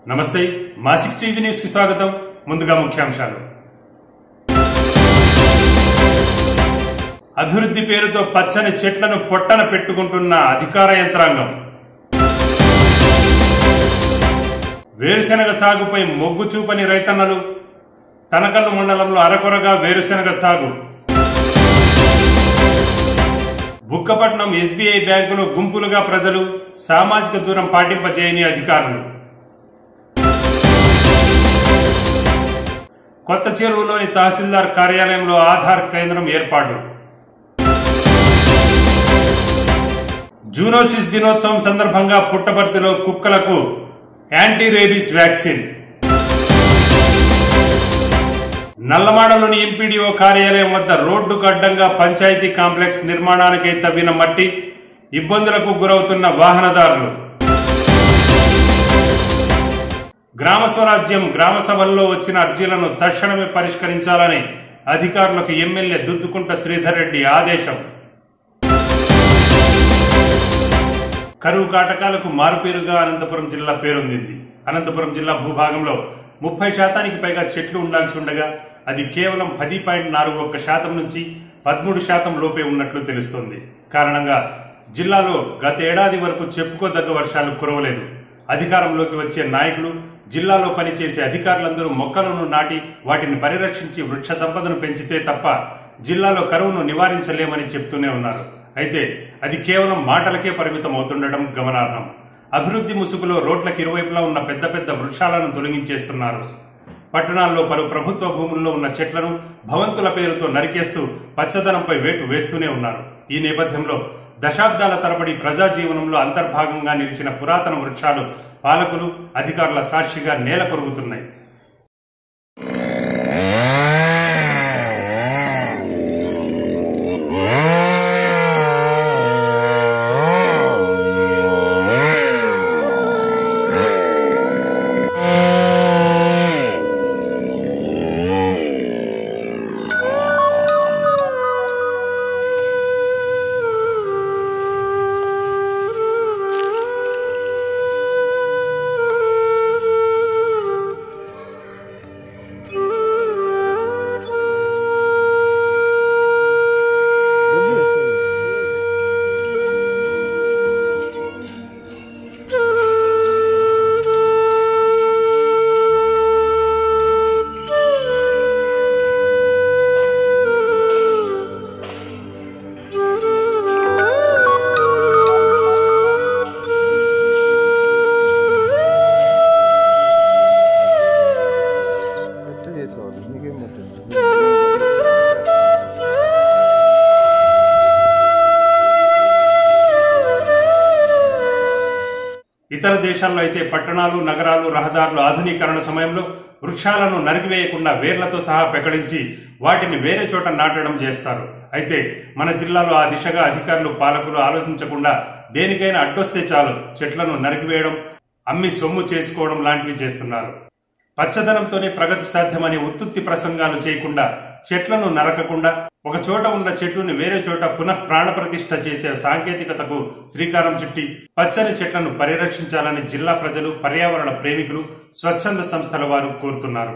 నమస్తే మా six TV news కి స్వాగతం ముందుగా ముఖ్యాంశాలు అభివృద్ధి పేరుతో పచ్చని చెట్లను పొట్టన పెట్టుకుంటున్న అధికార యంత్రాంగం వేరుశెనగ సాగుపై మొగ్గు చూపని రైతన్నలు తనకల్లు మండలంలో అరకొరగా వేరుశెనగ సాగు బుక్కపట్నం ఎస్బీఐ బ్యాంకులో గుంపులుగా ప్రజలు సామాజిక దూరం పాటింపజేయని అధికారులు కొత్త చెరువులోని తహసీల్దార్ కార్యాలయంలో ఆధార్ కేంద్రం ఏర్పాటు జూనోసిస్ దినోత్సవం సందర్భంగా పుట్టపర్తిలో కుక్కలకు యాంటీ రేబీస్ వ్యాక్సిన్ నల్లమాడలోని ఎంపీడీఓ కార్యాలయం వద్ద రోడ్డుకు అడ్డంగా పంచాయతీ కాంప్లెక్స్ నిర్మాణానికై తవ్విన మట్టి ఇబ్బందులకు గురవుతున్న వాహనదారులు గ్రామ స్వరాజ్యం గ్రామ సభల్లో వచ్చిన అర్జీలను తక్షణమే పరిష్కరించాలని అధికారులకు ఎమ్మెల్యే దుద్దుకుంట శ్రీధర్ రెడ్డి ఆదేశం కరువు కాటకాలకు మారుపేరుగా అనంతపురం జిల్లా పేరొందింది అనంతపురం జిల్లా భూభాగంలో ముప్పై శాతానికి పైగా చెట్లు ఉండాల్సి ఉండగా అది కేవలం పది పాయింట్ నాలుగు ఒక్క శాతం నుంచి పదమూడు శాతం లోపే ఉన్నట్లు తెలుస్తోంది కారణంగా జిల్లాలో గత ఏడాది వరకు చెప్పుకోదగ్గ వర్షాలు కురవలేదు అధికారంలోకి వచ్చే నాయకులు జిల్లాలో పనిచేసే అధికారులందరూ మొక్కలను నాటి వాటిని పరిరక్షించి వృక్ష సంపదను పెంచితే తప్ప జిల్లాలో కరువును నివారించలేమని చెప్తూనే ఉన్నారు అయితే అది కేవలం మాటలకే పరిమితం అవుతుండటం గమనార్హం అభివృద్ధి ముసుగులో రోడ్లకు ఇరువైపులా ఉన్న పెద్ద పెద్ద వృక్షాలను తొలగించేస్తున్నారు పట్టణాల్లో పలు ప్రభుత్వ భూముల్లో ఉన్న చెట్లను భవంతుల పేరుతో నరికేస్తూ పచ్చదనంపై వేటు వేస్తూనే ఉన్నారు ఈ నేపథ్యంలో దశాబ్దాల తరబడి ప్రజా జీవనంలో అంతర్భాగంగా నిలిచిన పురాతన వృక్షాలు పాలకులు అధికారుల సాక్షిగా నేల కొరుగుతున్నాయి ఎట్లా చేసేవాళ్ళు మీకేం పట్టింది ఇతర దేశాల్లో అయితే పట్టణాలు నగరాలు రహదారులు ఆధునీకరణ సమయంలో వృక్షాలను నరికివేయకుండా వేర్లతో సహా పెకడించి వాటిని వేరే చోట నాటడం చేస్తారు అయితే మన జిల్లాలో ఆ దిశగా అధికారులు పాలకులు ఆలోచించకుండా దేనికైనా అడ్డొస్తే చాలు చెట్లను నరికివేయడం అమ్మి సొమ్ము చేసుకోవడం లాంటివి చేస్తున్నారు పచ్చదనంతోనే ప్రగతి సాధ్యమనే ఉత్తుత్తి ప్రసంగాలు చేయకుండా చెట్లను నరకకుండా ఒక చోట ఉన్న చెట్టుని వేరే చోట పునః ప్రాణప్రతిష్ఠ చేసే సాంకేతికతకు శ్రీకారం చుట్టి పచ్చని చెట్లను పరిరక్షించాలని జిల్లా ప్రజలు పర్యావరణ ప్రేమికులు స్వచ్ఛంద సంస్థల వారు కోరుతున్నారు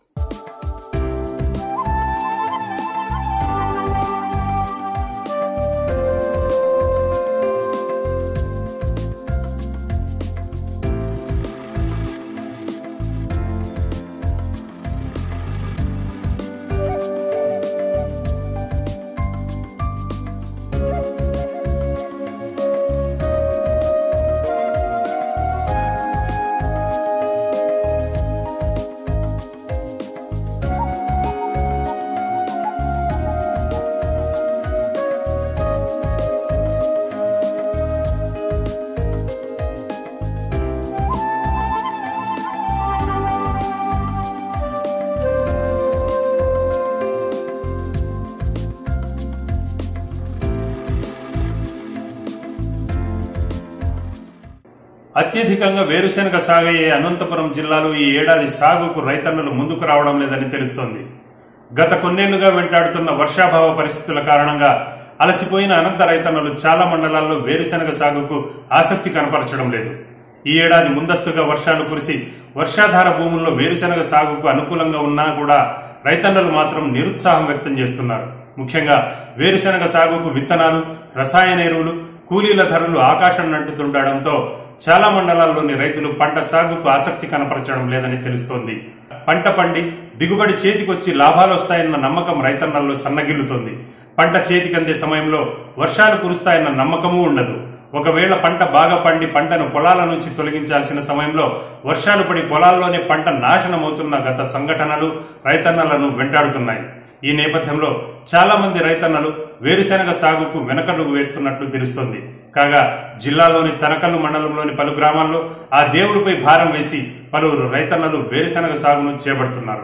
అత్యధికంగా వేరుశెనగ సాగయ్యే అనంతపురం జిల్లాలో ఈ ఏడాది సాగుకు రైతన్నలు ముందుకు రావడం లేదని తెలుస్తోంది గత కొన్నేళ్లుగా వెంటాడుతున్న వర్షాభావ పరిస్థితుల కారణంగా అలసిపోయిన అనంత రైతన్నలు చాలా మండలాల్లో వేరుశెనగ సాగుకు ఆసక్తి కనపరచడం లేదు ఈ ఏడాది ముందస్తుగా వర్షాలు కురిసి వర్షాధార భూముల్లో వేరుశనగ సాగుకు అనుకూలంగా ఉన్నా కూడా రైతన్నలు మాత్రం నిరుత్సాహం వ్యక్తం చేస్తున్నారు ముఖ్యంగా వేరుశనగ సాగుకు విత్తనాలు రసాయన ఎరువులు కూలీల ధరలు ఆకాశం నంటుతుండడంతో చాలా మండలాల్లోని రైతులు పంట సాగుకు ఆసక్తి కనపరచడం లేదని తెలుస్తోంది పంట పండి దిగుబడి చేతికొచ్చి లాభాలు వస్తాయన్న నమ్మకం రైతన్నల్లో సన్నగిల్లుతోంది పంట చేతికందే సమయంలో వర్షాలు కురుస్తాయన్న నమ్మకమూ ఉండదు ఒకవేళ పంట బాగా పండి పంటను పొలాల నుంచి తొలగించాల్సిన సమయంలో వర్షాలు పడి పొలాల్లోనే పంట నాశనమవుతున్న గత సంఘటనలు రైతన్నలను వెంటాడుతున్నాయి ఈ నేపథ్యంలో చాలా మంది రైతన్నలు వేరుశెనగ సాగుకు వెనకడుగు వేస్తున్నట్లు తెలుస్తోంది కాగా జిల్లాలోని తనకల్లు మండలంలోని పలు గ్రామాల్లో ఆ దేవుడిపై భారం వేసి పలువురు రైతన్నలు వేరుశెనగ సాగును చేపడుతున్నారు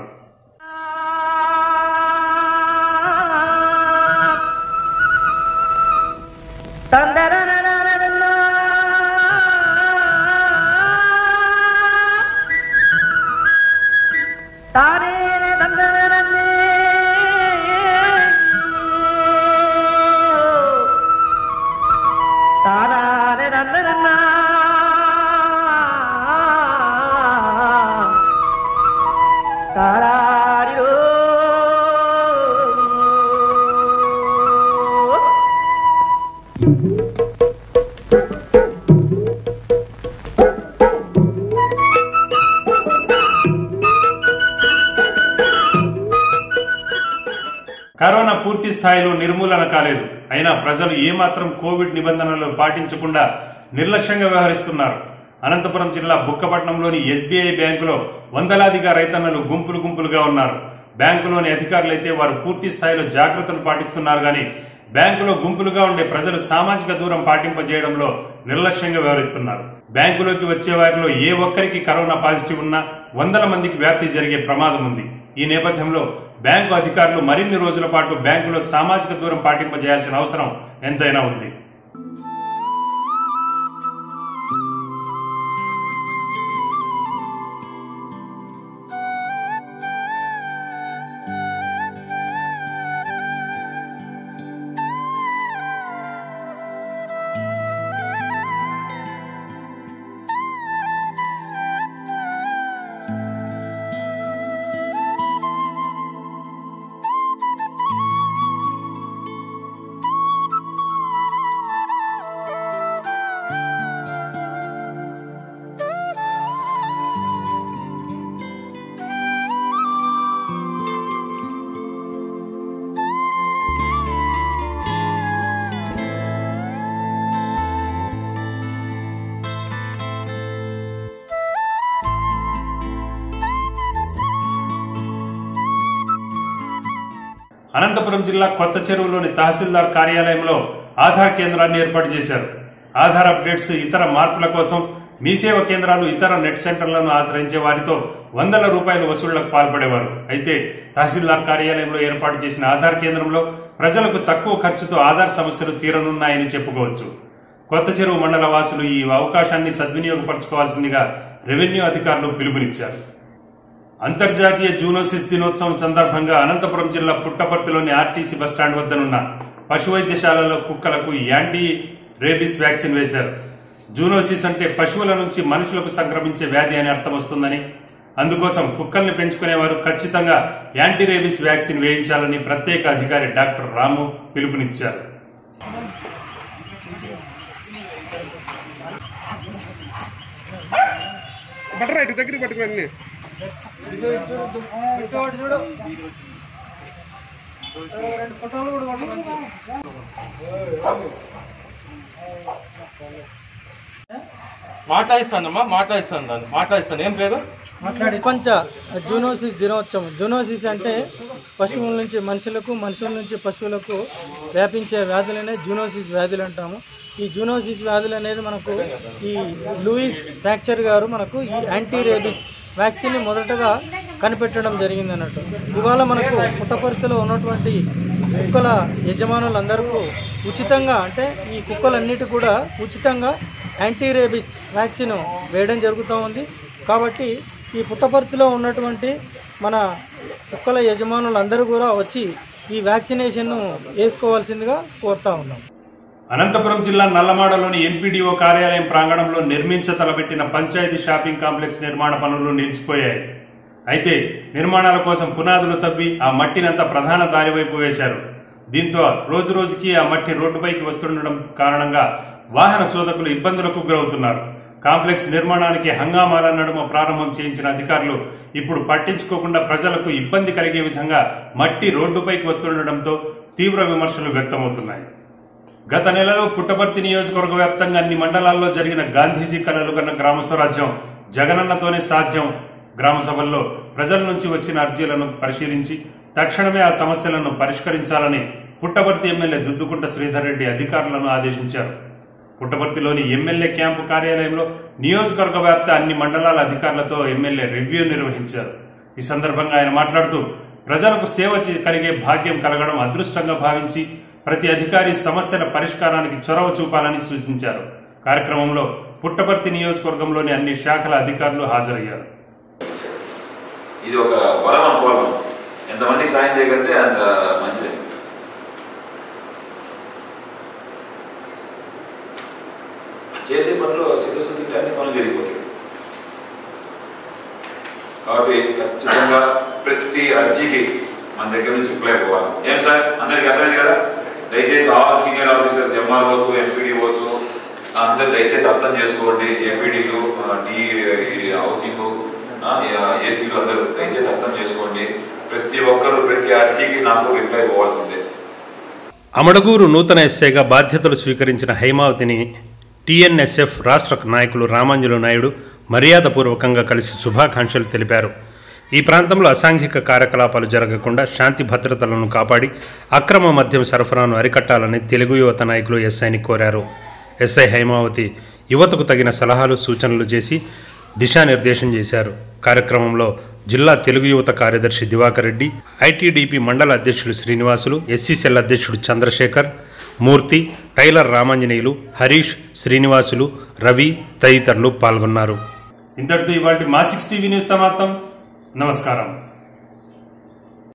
తానే దండనన్నే తానానే దండనన్నా తారారిరో కరోనా పూర్తి స్థాయిలో నిర్మూలన కాలేదు అయినా ప్రజలు ఏమాత్రం కోవిడ్ నిబంధనలు పాటించకుండా నిర్లక్ష్యంగా వ్యవహరిస్తున్నారు అనంతపురం జిల్లా బుక్కపట్నంలోని ఎస్బీఐ బ్యాంకులో వందలాదిగా రైతన్నలు గుంపులు గుంపులుగా ఉన్నారు బ్యాంకులోని అధికారులైతే వారు పూర్తి స్థాయిలో జాగ్రత్తలు పాటిస్తున్నారు గాని బ్యాంకులో గుంపులుగా ఉండే ప్రజలు సామాజిక దూరం పాటింపజేయడంలో నిర్లక్ష్యంగా వ్యవహరిస్తున్నారు బ్యాంకులోకి వచ్చే వారిలో ఏ ఒక్కరికి కరోనా పాజిటివ్ ఉన్నా వందల మందికి వ్యాప్తి జరిగే ప్రమాదం ఉంది ఈ నేపథ్యంలో బ్యాంకు అధికారులు మరిన్ని రోజుల పాటు బ్యాంకులో సామాజిక దూరం పాటింపజేయాల్సిన అవసరం ఎంతైనా ఉంది అనంతపురం జిల్లా కొత్త చెరువులోని తహసీల్దార్ కార్యాలయంలో ఆధార్ కేంద్రాన్ని ఏర్పాటు చేశారు ఆధార్ అప్డేట్స్ ఇతర మార్పుల కోసం మీ సేవ కేంద్రాలు ఇతర నెట్ సెంటర్లను ఆశ్రయించే వారితో వందల రూపాయల వసూళ్లకు పాల్పడేవారు అయితే తహసీల్దార్ కార్యాలయంలో ఏర్పాటు చేసిన ఆధార్ కేంద్రంలో ప్రజలకు తక్కువ ఖర్చుతో ఆధార్ సమస్యలు తీరనున్నాయని చెప్పుకోవచ్చు కొత్త చెరువు మండల వాసులు ఈ అవకాశాన్ని సద్వినియోగపరచుకోవాల్సిందిగా రెవెన్యూ అధికారులు పిలుపునిచ్చారు అంతర్జాతీయ జూనోసిస్ దినోత్సవం సందర్భంగా అనంతపురం జిల్లా పుట్టపర్తిలోని ఆర్టీసీ బస్టాండ్ వద్దనున్న పశు వైద్యశాలలో కుక్కలకు యాంటీ రేబిస్ వ్యాక్సిన్ వేశారు జూనోసిస్ అంటే పశువుల నుంచి మనుషులకు సంక్రమించే వ్యాధి అని అర్థం వస్తుందని అందుకోసం కుక్కల్ని పెంచుకునేవారు ఖచ్చితంగా యాంటీ రేబిస్ వ్యాక్సిన్ వేయించాలని ప్రత్యేక అధికారి డాక్టర్ రాము పిలుపునిచ్చారు బట్టరా ఇటు దగ్గర పట్టుకుని మాట్లాడిస్తానమ్మా మాట్లాడిస్తాను దాన్ని మాట్లాడిస్తాను ఏం పేరు ప్రపంచ జూనోసిస్ దినోత్సవం జూనోసిస్ అంటే పశువుల నుంచి మనుషులకు మనుషుల నుంచి పశువులకు వ్యాపించే వ్యాధులనే జూనోసిస్ వ్యాధులు అంటాము ఈ జూనోసిస్ వ్యాధులు అనేది మనకు ఈ లూయిస్ ఫ్రాక్చర్ గారు మనకు ఈ యాంటీ రేబిస్ వ్యాక్సిన్ని మొదటగా కనిపెట్టడం జరిగింది అన్నట్టు ఇవాళ మనకు పుట్టపరిస్థితిలో ఉన్నటువంటి కుక్కల యజమానులందరికీ ఉచితంగా అంటే ఈ కుక్కలన్నిటి కూడా ఉచితంగా యాంటీ రేబిస్ వ్యాక్సిన్ వేయడం జరుగుతూ ఉంది కాబట్టి ఈ పుట్టపర్తిలో ఉన్నటువంటి మన కుక్కల యజమానులందరూ కూడా వచ్చి ఈ వ్యాక్సినేషన్ను వేసుకోవాల్సిందిగా కోరుతా ఉన్నాం అనంతపురం జిల్లా నల్లమాడలోని ఎంపీడీఓ కార్యాలయం ప్రాంగణంలో నిర్మించ తలపెట్టిన పంచాయతీ షాపింగ్ కాంప్లెక్స్ నిర్మాణ పనులు నిలిచిపోయాయి అయితే నిర్మాణాల కోసం పునాదులు తవ్వి ఆ మట్టినంతా ప్రధాన దారి వైపు వేశారు దీంతో రోజు రోజుకి ఆ మట్టి రోడ్డుపైకి వస్తుండడం కారణంగా వాహన చోదకులు ఇబ్బందులకు గురవుతున్నారు కాంప్లెక్స్ నిర్మాణానికి హంగామాల నడుమ ప్రారంభం చేయించిన అధికారులు ఇప్పుడు పట్టించుకోకుండా ప్రజలకు ఇబ్బంది కలిగే విధంగా మట్టి రోడ్డుపైకి వస్తుండటంతో తీవ్ర విమర్శలు వ్యక్తమవుతున్నాయి గత నెలలో పుట్టపర్తి నియోజకవర్గ వ్యాప్తంగా అన్ని మండలాల్లో జరిగిన గాంధీజీ కలలు కన్న గ్రామ స్వరాజ్యం జగనన్నతోనే సాధ్యం గ్రామ సభల్లో ప్రజల నుంచి వచ్చిన అర్జీలను పరిశీలించి తక్షణమే ఆ సమస్యలను పరిష్కరించాలని పుట్టపర్తి ఎమ్మెల్యే దుద్దుకుంట శ్రీధర్ రెడ్డి అధికారులను ఆదేశించారు పుట్టపర్తిలోని ఎమ్మెల్యే క్యాంపు కార్యాలయంలో నియోజకవర్గ వ్యాప్త అన్ని మండలాల అధికారులతో ఎమ్మెల్యే రివ్యూ నిర్వహించారు ఈ సందర్భంగా ఆయన మాట్లాడుతూ ప్రజలకు సేవ చే- కలిగే భాగ్యం కలగడం అదృష్టంగా భావించి ప్రతి అధికారి సమస్యల పరిష్కారానికి చొరవ చూపాలని సూచించారు కార్యక్రమంలో పుట్టపర్తి నియోజకవర్గంలోని అన్ని శాఖల అధికారులు హాజరయ్యారు ఇది ఒక వరం అనుకోవాలి మనం. ఎంతమందికి సాయం చేయగలిగితే అంత మంచిదే చేసే పనులు చిత్తశుద్ధికి అన్ని పనులు జరిగిపోతాయి కాబట్టి ఖచ్చితంగా ప్రతి అర్జీకి మన దగ్గర నుంచి రిప్లై ఇవ్వాలి ఏం సార్ అందరికి అర్థమైంది కదా దయచేసి all senior officers MROs MPDOs అందరు దయచేసి అర్థం చేసుకోండి ఎంపీడీలు డి హౌసింగ్ ఏసీలు అందరూ దయచేసి అర్థం చేసుకోండి ప్రతి ఒక్కరు ప్రతి అర్జీకి నాకు రిప్లై ఇవ్వాల్సిందే అమడగూరు నూతన ఎస్ఐగా బాధ్యతలు స్వీకరించిన హైమావతిని టీఎన్ఎస్ఎఫ్ రాష్ట్ర నాయకులు రామాంజులు నాయుడు మర్యాదపూర్వకంగా కలిసి శుభాకాంక్షలు తెలిపారు ఈ ప్రాంతంలో అసాంఘిక కార్యకలాపాలు జరగకుండా శాంతి భద్రతలను కాపాడి అక్రమ మద్యం సరఫరాను అరికట్టాలని తెలుగు యువత నాయకులు ఎస్ఐని కోరారు ఎస్ఐ హైమావతి యువతకు తగిన సలహాలు సూచనలు చేసి దిశానిర్దేశం చేశారు కార్యక్రమంలో జిల్లా తెలుగు యువత కార్యదర్శి దివాకర్ రెడ్డి ఐటీడీపీ మండల అధ్యక్షులు శ్రీనివాసులు ఎస్సీసెల్ అధ్యక్షుడు చంద్రశేఖర్ మూర్తి టైలర్ రామాంజనేయులు హరీష్ శ్రీనివాసులు రవి తదితరులు పాల్గొన్నారు ఇంతటితో ఇవాటి మా సిక్స్ టీవీ న్యూస్ సమాప్తం నమస్కారం